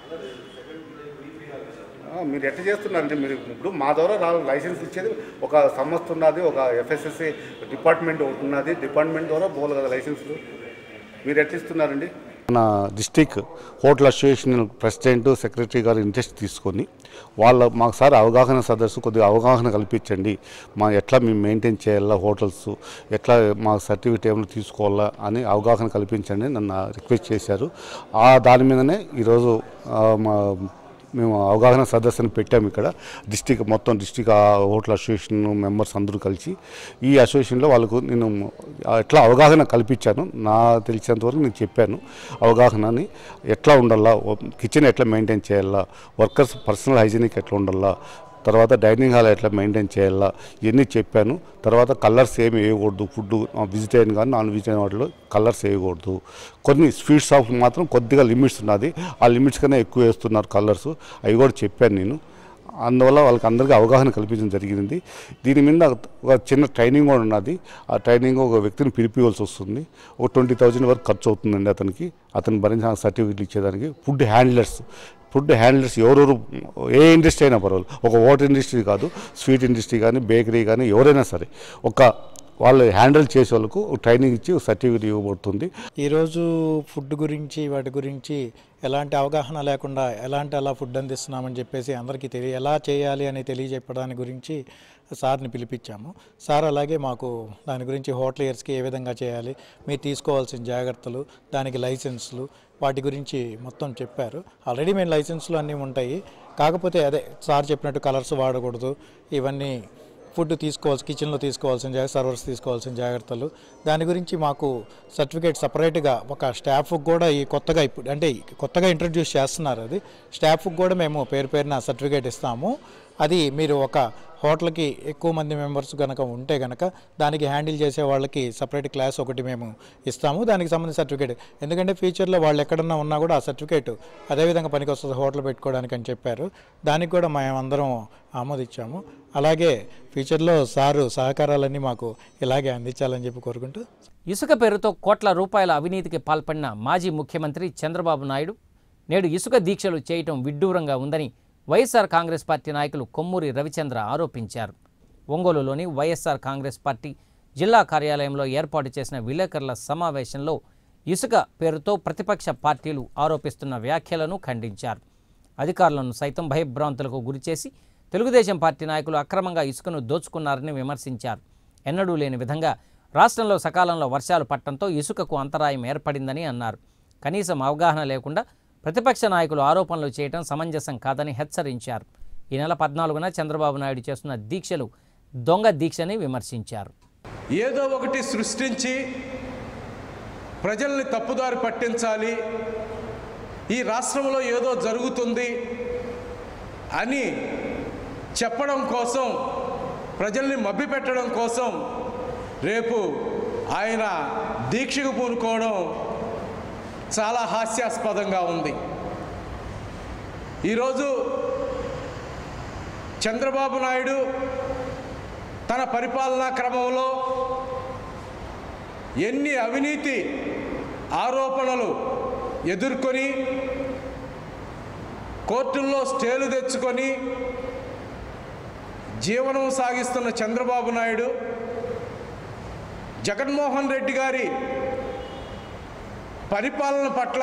ఆ, మీరు ఎట్లా చేస్తున్నారంటే మీరు ఇప్పుడు మా ద్వారా రా లైసెన్స్ ఇచ్చేది ఒక సంస్థ ఉన్నది ఒక ఎఫ్ఎస్ఎస్ఏ డిపార్ట్మెంట్ ఒకటి ఉన్నది డిపార్ట్మెంట్ ద్వారా పోవాలి కదా లైసెన్స్లు మీరు ఎట్లా ఇస్తున్నారండి మన district hotel association president secretary గారు ఇంట్రెస్ట్ తీసుకొని వాళ్ళ మాకు సార్ అవగాహన సదస్సు కొద్దిగా అవగాహన కల్పించండి మా ఎట్లా మేము మెయింటైన్ చేయాలా హోటల్స్ ఎట్లా మా సర్టిఫికేట్ ఏమైనా తీసుకోవాలా అని అవగాహన కల్పించండి నన్ను రిక్వెస్ట్ చేశారు ఆ దాని మీదనే ఈరోజు ఆ, మా మేము అవగాహన సదస్సును పెట్టాము ఇక్కడ డిస్టిక్ మొత్తం డిస్టిక్ హోటల్ అసోసియేషన్ మెంబర్స్ అందరూ కలిసి ఈ అసోసియేషన్లో వాళ్ళకు నేను ఎట్లా అవగాహన కల్పించాను నా తెలిసినంత వరకు నేను చెప్పాను అవగాహనని ఎట్లా ఉండాలా కిచెన్ ఎట్లా మెయింటైన్ చేయాలా వర్కర్స్ పర్సనల్ హైజీనిక్ ఎట్లా ఉండాలా తర్వాత డైనింగ్ హాల్ ఎట్లా మెయింటైన్ చేయాలా ఇవన్నీ చెప్పాను తర్వాత కలర్స్ ఏమి వేయకూడదు ఫుడ్ వెజిటేరియన్ కానీ నాన్ వెజిటేరియన్ వాటిలో కలర్స్ వేయకూడదు కొన్ని స్వీట్ షాప్ మాత్రం కొద్దిగా లిమిట్స్ ఉన్నది ఆ లిమిట్స్ కన్నా ఎక్కువ వేస్తున్నారు కలర్స్ అవి కూడా చెప్పాను నేను అందువల్ల వాళ్ళకి అందరికీ అవగాహన కల్పించడం జరిగింది దీని మీద ఒక చిన్న ట్రైనింగ్ కూడా ఉన్నది ఆ ట్రైనింగ్ ఒక వ్యక్తిని పిలిపివలసి వస్తుంది ఒక ట్వంటీ థౌజండ్ వరకు ఖర్చు అవుతుందండి అతనికి అతను భరించిన సర్టిఫికెట్లు ఇచ్చేదానికి ఫుడ్ హ్యాండ్లర్స్ ఫుడ్ హ్యాండ్లర్స్ ఎవరెవరు ఏ ఇండస్ట్రీ అయినా పర్వాలేదు ఒక వాటర్ ఇండస్ట్రీ కాదు స్వీట్ ఇండస్ట్రీ కానీ బేకరీ కానీ ఎవరైనా సరే ఒక వాళ్ళు హ్యాండిల్ చేసే వాళ్ళకు ట్రైనింగ్ ఇచ్చి సర్టిఫికేట్ ఇవ్వబడుతుంది ఈరోజు ఫుడ్ గురించి వాటి గురించి ఎలాంటి అవగాహన లేకుండా ఎలాంటి అలా ఫుడ్ అందిస్తున్నామని చెప్పేసి అందరికీ తెలియ ఎలా చేయాలి అని తెలియజెప్పడానికి గురించి సార్ని పిలిపించాము సార్ అలాగే మాకు దాని గురించి హోటలియర్స్కి ఏ విధంగా చేయాలి మీరు తీసుకోవాల్సిన జాగ్రత్తలు దానికి లైసెన్స్లు వాటి గురించి మొత్తం చెప్పారు ఆల్రెడీ మేము లైసెన్స్లు అన్నీ ఉంటాయి కాకపోతే అదే సార్ చెప్పినట్టు కలర్స్ వాడకూడదు ఇవన్నీ ఫుడ్ తీసుకోవాల్సి కిచెన్లో తీసుకోవాల్సిన జాగ్రత్త సర్వర్స్ తీసుకోవాల్సిన జాగ్రత్తలు దాని గురించి మాకు సర్టిఫికేట్ సపరేట్గా ఒక స్టాఫ్కి కూడా ఈ కొత్తగా ఇప్పుడు అంటే కొత్తగా ఇంట్రడ్యూస్ చేస్తున్నారు అది స్టాఫ్కి కూడా మేము పేరు పేరున సర్టిఫికేట్ ఇస్తాము అది మీరు ఒక హోటల్కి ఎక్కువ మంది మెంబర్స్ కనుక ఉంటే కనుక దానికి హ్యాండిల్ చేసే వాళ్ళకి సపరేట్ క్లాస్ ఒకటి మేము ఇస్తాము దానికి సంబంధించిన సర్టిఫికేట్ ఎందుకంటే ఫ్యూచర్లో వాళ్ళు ఎక్కడన్నా ఉన్నా కూడా ఆ సర్టిఫికేట్ అదేవిధంగా పనికి వస్తుంది హోటల్ పెట్టుకోవడానికి అని చెప్పారు దానికి కూడా మేమందరం ఆమోదించాము అలాగే ఫ్యూచర్లో సారు సహకారాలన్నీ మాకు ఇలాగే అందించాలని చెప్పి కోరుకుంటూ ఇసుక పేరుతో కోట్ల రూపాయల అవినీతికి పాల్పడిన మాజీ ముఖ్యమంత్రి చంద్రబాబు నాయుడు నేడు ఇసుక దీక్షలు చేయటం విడ్డూరంగా ఉందని వైఎస్ఆర్ కాంగ్రెస్ పార్టీ నాయకులు కొమ్మూరి రవిచంద్ర ఆరోపించారు ఒంగోలులోని వైఎస్ఆర్ కాంగ్రెస్ పార్టీ జిల్లా కార్యాలయంలో ఏర్పాటు చేసిన విలేకరుల సమావేశంలో ఇసుక పేరుతో ప్రతిపక్ష పార్టీలు ఆరోపిస్తున్న వ్యాఖ్యలను ఖండించారు అధికారులను సైతం భయభ్రాంతులకు గురిచేసి తెలుగుదేశం పార్టీ నాయకులు అక్రమంగా ఇసుకను దోచుకున్నారని విమర్శించారు ఎన్నడూ లేని విధంగా రాష్ట్రంలో సకాలంలో వర్షాలు పట్టడంతో ఇసుకకు అంతరాయం ఏర్పడిందని అన్నారు కనీసం అవగాహన లేకుండా ప్రతిపక్ష నాయకులు ఆరోపణలు చేయడం సమంజసం కాదని హెచ్చరించారు ఈ నెల పద్నాలుగున చంద్రబాబు నాయుడు చేస్తున్న దీక్షలు దొంగ దీక్షని విమర్శించారు ఏదో ఒకటి సృష్టించి ప్రజల్ని తప్పుదారి పట్టించాలి ఈ రాష్ట్రంలో ఏదో జరుగుతుంది అని చెప్పడం కోసం ప్రజల్ని మభ్యపెట్టడం కోసం రేపు ఆయన దీక్షకు పూనుకోవడం చాలా హాస్యాస్పదంగా ఉంది ఈరోజు చంద్రబాబు నాయుడు తన పరిపాలనా క్రమంలో ఎన్ని అవినీతి ఆరోపణలు ఎదుర్కొని కోర్టుల్లో స్టేలు తెచ్చుకొని జీవనం సాగిస్తున్న చంద్రబాబు నాయుడు జగన్మోహన్ రెడ్డి గారి పరిపాలన పట్ల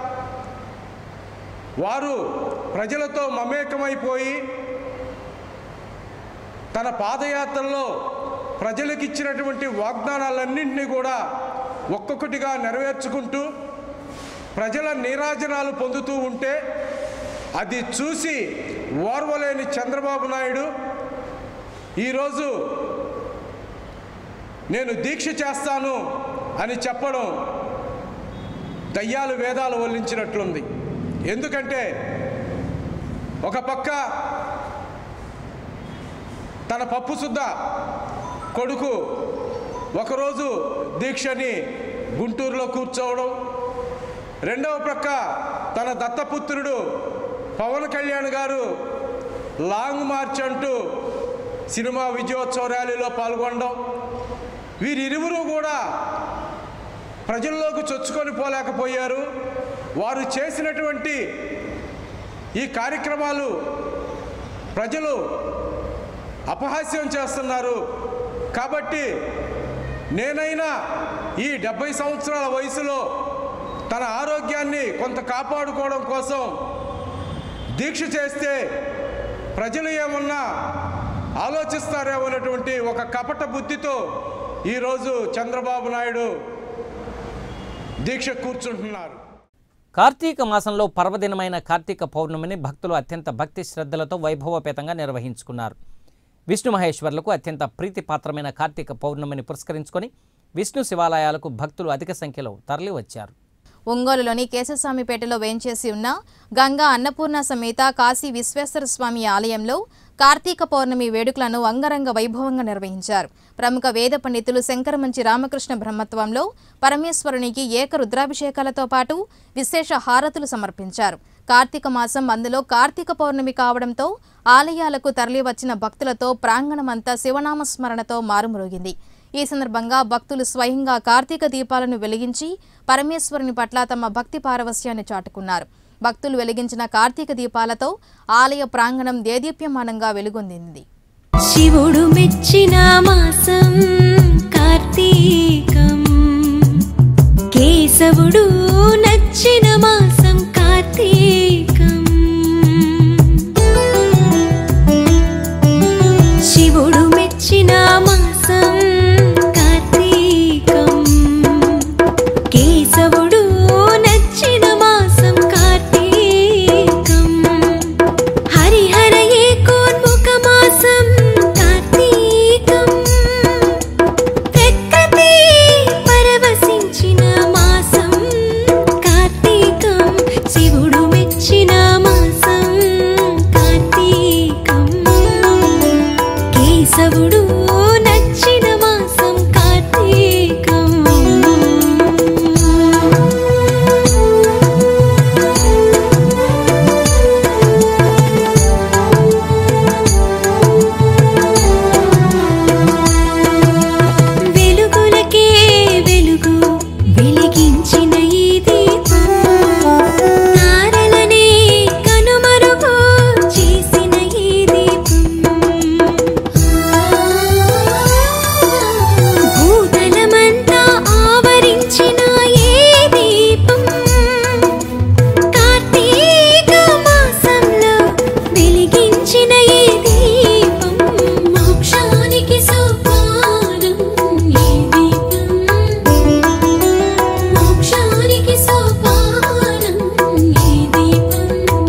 వారు ప్రజలతో మమేకమైపోయి తన పాదయాత్రలో ప్రజలకు ఇచ్చినటువంటి వాగ్దానాలన్నింటినీ కూడా ఒక్కొక్కటిగా నెరవేర్చుకుంటూ ప్రజల నీరాజనాలు పొందుతూ ఉంటే అది చూసి ఓర్వలేని చంద్రబాబు నాయుడు ఈరోజు నేను దీక్ష చేస్తాను అని చెప్పడం దయ్యాలు వేదాలు వల్లించినట్లుంది ఎందుకంటే ఒక పక్క తన పప్పు సుద్ద కొడుకు ఒకరోజు దీక్షని గుంటూరులో కూర్చోవడం రెండవ ప్రక్క తన దత్తపుత్రుడు పవన్ కళ్యాణ్ గారు లాంగ్ మార్చ్ అంటూ సినిమా విజయోత్సవ ర్యాలీలో పాల్గొనడం వీరిరువురు కూడా ప్రజల్లోకి చొచ్చుకొని పోలేకపోయారు వారు చేసినటువంటి ఈ కార్యక్రమాలు ప్రజలు అపహాస్యం చేస్తున్నారు కాబట్టి నేనైనా ఈ డెబ్బై సంవత్సరాల వయసులో తన ఆరోగ్యాన్ని కొంత కాపాడుకోవడం కోసం దీక్ష చేస్తే ప్రజలు ఏమన్నా ఆలోచిస్తారేమో అనేటువంటి ఒక కపట బుద్ధితో ఈరోజు చంద్రబాబు నాయుడు దీక్ష కూర్చుంటున్నారు కార్తీక మాసంలో పర్వదినమైన కార్తీక పౌర్ణమిని భక్తులు అత్యంత భక్తి శ్రద్ధలతో వైభవపేతంగా నిర్వహించుకున్నారు విష్ణు మహేశ్వర్లకు అత్యంత ప్రీతిపాత్రమైన కార్తీక పౌర్ణమిని పురస్కరించుకొని విష్ణు శివాలయాలకు భక్తులు అధిక సంఖ్యలో తరలివచ్చారు ఒంగోలులోని కేశస్వామిపేటలో వేంచేసి ఉన్న గంగా అన్నపూర్ణ సమేత కాశీ విశ్వేశ్వర స్వామి ఆలయంలో కార్తీక పౌర్ణమి వేడుకలను అంగరంగ వైభవంగా నిర్వహించారు ప్రముఖ వేద పండితులు శంకరమంచి రామకృష్ణ బ్రహ్మత్వంలో పరమేశ్వరునికి ఏక రుద్రాభిషేకాలతో పాటు విశేష హారతులు సమర్పించారు కార్తీక మాసం అందులో కార్తీక పౌర్ణమి కావడంతో ఆలయాలకు తరలివచ్చిన భక్తులతో ప్రాంగణమంతా శివనామస్మరణతో మారుమ్రోగింది ఈ సందర్భంగా భక్తులు స్వయంగా కార్తీక దీపాలను వెలిగించి పరమేశ్వరుని పట్ల తమ భక్తి పారవస్యాన్ని చాటుకున్నారు భక్తులు వెలిగించిన కార్తీక దీపాలతో ఆలయ ప్రాంగణం దేదీప్యమానంగా వెలుగొందింది శివుడు మెచ్చిన మాసం కార్తీకం కేశవుడు నచ్చిన మాసం కార్తీకం శివుడు మెచ్చిన మాసం కార్తీకం కేశవుడు నచ్చిన మాసం కార్తీకం హరిహర ఏకోన్ముఖ మాసం కార్తీకం ప్రకృతి పరవశించిన మాసం కార్తీకం శివుడు మెచ్చిన మాసం కార్తీకం కేశవుడు నచ్చిన మాసం కార్తీకం వెలుగులకే వెలుగు వెలిగించిన ఈ దీపం తారలనే కనుమరుగు చేసిన ఈ దీపం భూతలమంతా ఆవరించిన ఏ దీపం కార్తీక మాసంలో వెలిగించిన ఈ దీపం మోక్షానికి సోపానం ఈ దీపం మోక్షానికి సోపానం ఈ దీపం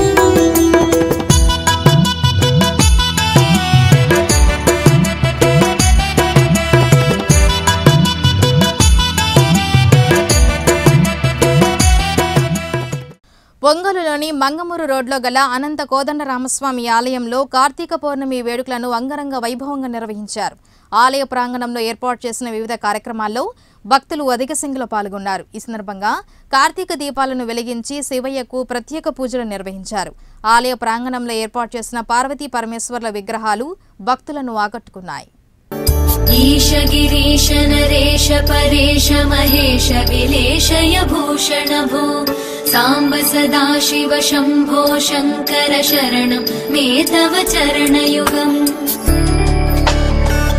ఒంగోలులోని మంగమూరు రోడ్లో గల అనంత కోదండ రామస్వామి ఆలయంలో కార్తీక పౌర్ణమి వేడుకలను అంగరంగ వైభవంగా నిర్వహించారు ఆలయ ప్రాంగణంలో ఏర్పాటు చేసిన వివిధ కార్యక్రమాల్లో భక్తులు అధిక సంఖ్యలో పాల్గొన్నారు ఈ సందర్భంగా కార్తీక దీపాలను వెలిగించి శివయ్యకు ప్రత్యేక పూజలు నిర్వహించారు ఆలయ ప్రాంగణంలో ఏర్పాటు చేసిన పార్వతీ పరమేశ్వర్ల విగ్రహాలు భక్తులను ఆకట్టుకున్నాయి ईश गिरीश नरेश परेश महेश विलेशय भूषण भो साम्ब सदा शिव शम्भो शङ्कर शरणं मे तव चरणयुगम्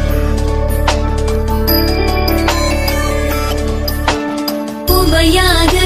उमयाग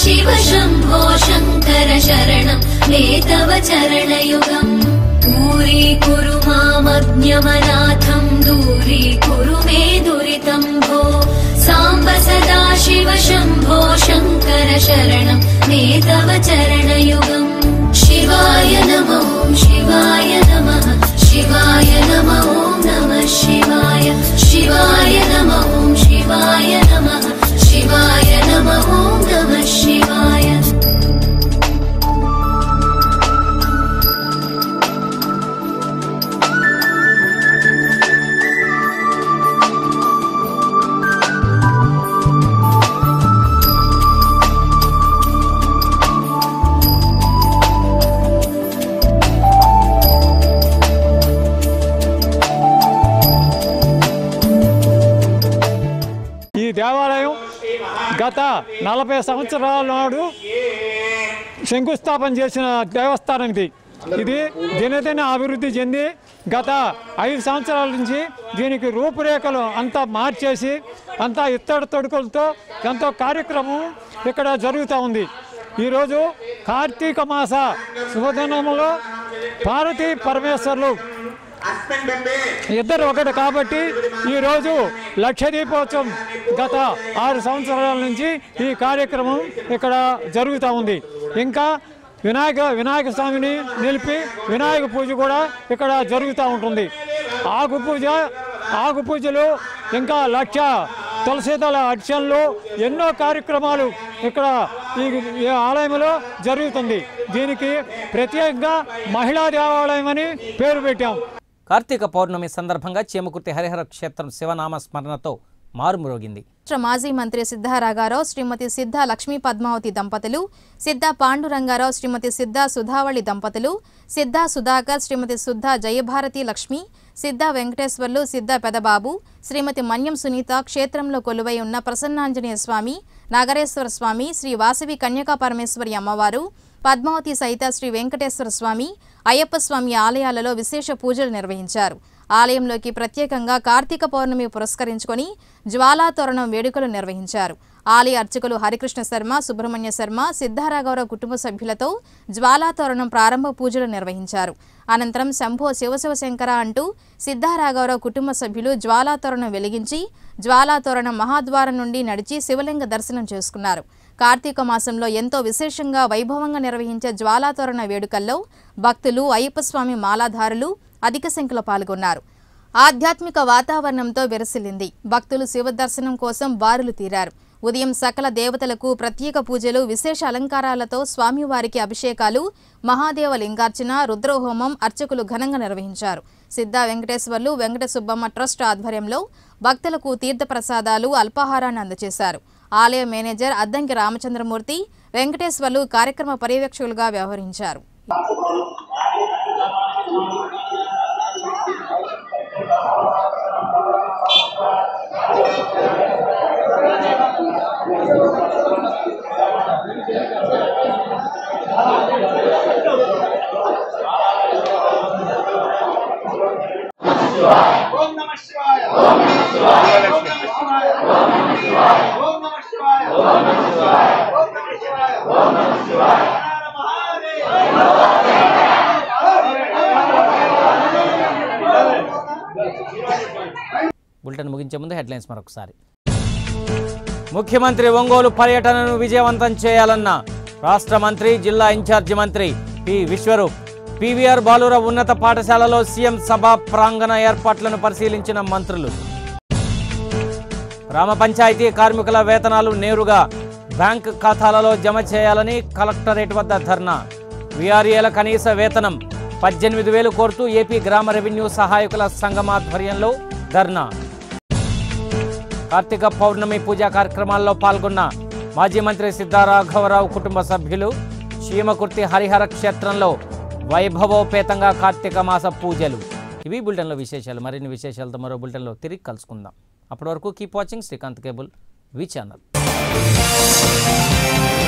सदाशिव शम्भो शङ्कर शरणं मे तव चरणयुगम् दूरीकुरु मामज्ञमनाथं दूरीकुरु मे दुरितं भो साम्ब सदाशिव शम्भो शङ्कर शरणं मे तव चरणयुगम् शिवाय नमो शिवाय नमः शिवाय नमो नमः शिवाय शिवाय नमो शिवाय नमः शिवाय नमो नमः शिवाय ఈ దేవాలయం గత నలభై సంవత్సరాల నాడు శంకుస్థాపన చేసిన దేవస్థానం ఇది ఇది దినదిన అభివృద్ధి చెంది గత ఐదు సంవత్సరాల నుంచి దీనికి రూపురేఖలు అంతా మార్చేసి అంతా ఇత్తడి తొడుకులతో ఎంతో కార్యక్రమం ఇక్కడ జరుగుతూ ఉంది ఈరోజు కార్తీక మాస శుభదినంలో పార్వతీ పరమేశ్వర్లు ఇద్దరు ఒకటి కాబట్టి ఈరోజు లక్ష దీపోత్సవం గత ఆరు సంవత్సరాల నుంచి ఈ కార్యక్రమం ఇక్కడ జరుగుతూ ఉంది ఇంకా వినాయక వినాయక స్వామిని నిలిపి వినాయక పూజ కూడా ఇక్కడ జరుగుతూ ఉంటుంది ఆకు పూజ ఆకు పూజలు ఇంకా లక్ష తులసిదళ అర్చనలు ఎన్నో కార్యక్రమాలు ఇక్కడ ఈ ఈ ఆలయంలో జరుగుతుంది దీనికి ప్రత్యేకంగా మహిళా దేవాలయం అని పేరు పెట్టాం కార్తీక పౌర్ణమి సందర్భంగా చేమకుర్తి హరిహర క్షేత్రం శివనామ స్మరణతో మారుమ్రోగింది రాష్ట్ర మాజీ మంత్రి సిద్ధా రాగారావు శ్రీమతి సిద్ధా లక్ష్మీ పద్మావతి దంపతులు సిద్ధా పాండురంగారావు శ్రీమతి సిద్ధా సుధావళి దంపతులు సిద్ధా సుధాకర్ శ్రీమతి సుద్ధా జయభారతి లక్ష్మి సిద్ధా వెంకటేశ్వర్లు సిద్ధా పెదబాబు శ్రీమతి మన్యం సునీత క్షేత్రంలో కొలువై ఉన్న ప్రసన్నాంజనేయ స్వామి నాగరేశ్వర స్వామి శ్రీ వాసవి కన్యకా పరమేశ్వరి అమ్మవారు పద్మావతి సహిత శ్రీ వెంకటేశ్వర స్వామి అయ్యప్ప స్వామి ఆలయాలలో విశేష పూజలు నిర్వహించారు ఆలయంలోకి ప్రత్యేకంగా కార్తీక పౌర్ణమి పురస్కరించుకొని జ్వాలా తోరణం వేడుకలు నిర్వహించారు ఆలయ అర్చకులు హరికృష్ణ శర్మ సుబ్రహ్మణ్య శర్మ సిద్ధారాగౌరవ కుటుంబ సభ్యులతో జ్వాలా తోరణం ప్రారంభ పూజలు నిర్వహించారు అనంతరం శంభో శివశివ శంకర అంటూ సిద్ధారాగౌరవ కుటుంబ సభ్యులు జ్వాలా తోరణం వెలిగించి జ్వాలా తోరణం మహాద్వారం నుండి నడిచి శివలింగ దర్శనం చేసుకున్నారు కార్తీక మాసంలో ఎంతో విశేషంగా వైభవంగా నిర్వహించే జ్వాలాతోరణ వేడుకల్లో భక్తులు అయ్యప్ప స్వామి మాలాధారులు అధిక సంఖ్యలో పాల్గొన్నారు ఆధ్యాత్మిక వాతావరణంతో విరసిల్లింది భక్తులు శివ దర్శనం కోసం బారులు తీరారు ఉదయం సకల దేవతలకు ప్రత్యేక పూజలు విశేష అలంకారాలతో స్వామివారికి అభిషేకాలు మహాదేవ లింగార్చన రుద్రహోమం అర్చకులు ఘనంగా నిర్వహించారు సిద్ధా వెంకటేశ్వర్లు వెంకట సుబ్బమ్మ ట్రస్ట్ ఆధ్వర్యంలో భక్తులకు తీర్థప్రసాదాలు అల్పాహారాన్ని అందజేశారు ఆలయ మేనేజర్ అద్దంకి రామచంద్రమూర్తి వెంకటేశ్వర్లు కార్యక్రమ పర్యవేక్షకులుగా వ్యవహరించారు ఓం నమ శివాయ ఓం నమ శివాయ ఓం నమ శివాయ ఓం నమ శివాయ ఓం నమ శివాయ ఓం నమ శివాయ ఓం నమ శివాయ ఓం నమ శివాయ బులెటిన్ ముగించే ముందు హెడ్లైన్స్ మరొకసారి ముఖ్యమంత్రి ఒంగోలు పర్యటనను విజయవంతం చేయాలన్న రాష్ట్ర మంత్రి జిల్లా ఇన్ఛార్జి మంత్రి పి విశ్వరూప్ పీవీఆర్ బాలుర ఉన్నత పాఠశాలలో సీఎం సభా ప్రాంగణ ఏర్పాట్లను పరిశీలించిన మంత్రులు గ్రామ పంచాయతీ కార్మికుల వేతనాలు నేరుగా బ్యాంక్ ఖాతాలలో జమ చేయాలని కలెక్టరేట్ వద్ద ధర్నా వీఆర్ఏల కనీస వేతనం పద్దెనిమిది వేలు కోరుతూ ఏపీ గ్రామ రెవెన్యూ సహాయకుల సంఘం ఆధ్వర్యంలో ధర్నా కార్తీక పౌర్ణమి పూజా కార్యక్రమాల్లో పాల్గొన్న మాజీ మంత్రి సిద్ధారాఘవరావు కుటుంబ సభ్యులు చీమకుర్తి హరిహర క్షేత్రంలో వైభవోపేతంగా కార్తీక మాస పూజలు ఇవి బులెటిన్లో విశేషాలు మరిన్ని విశేషాలతో మరో బులెటిన్లో తిరిగి కలుసుకుందాం అప్పటి వరకు keep watching Srikanth cable V channel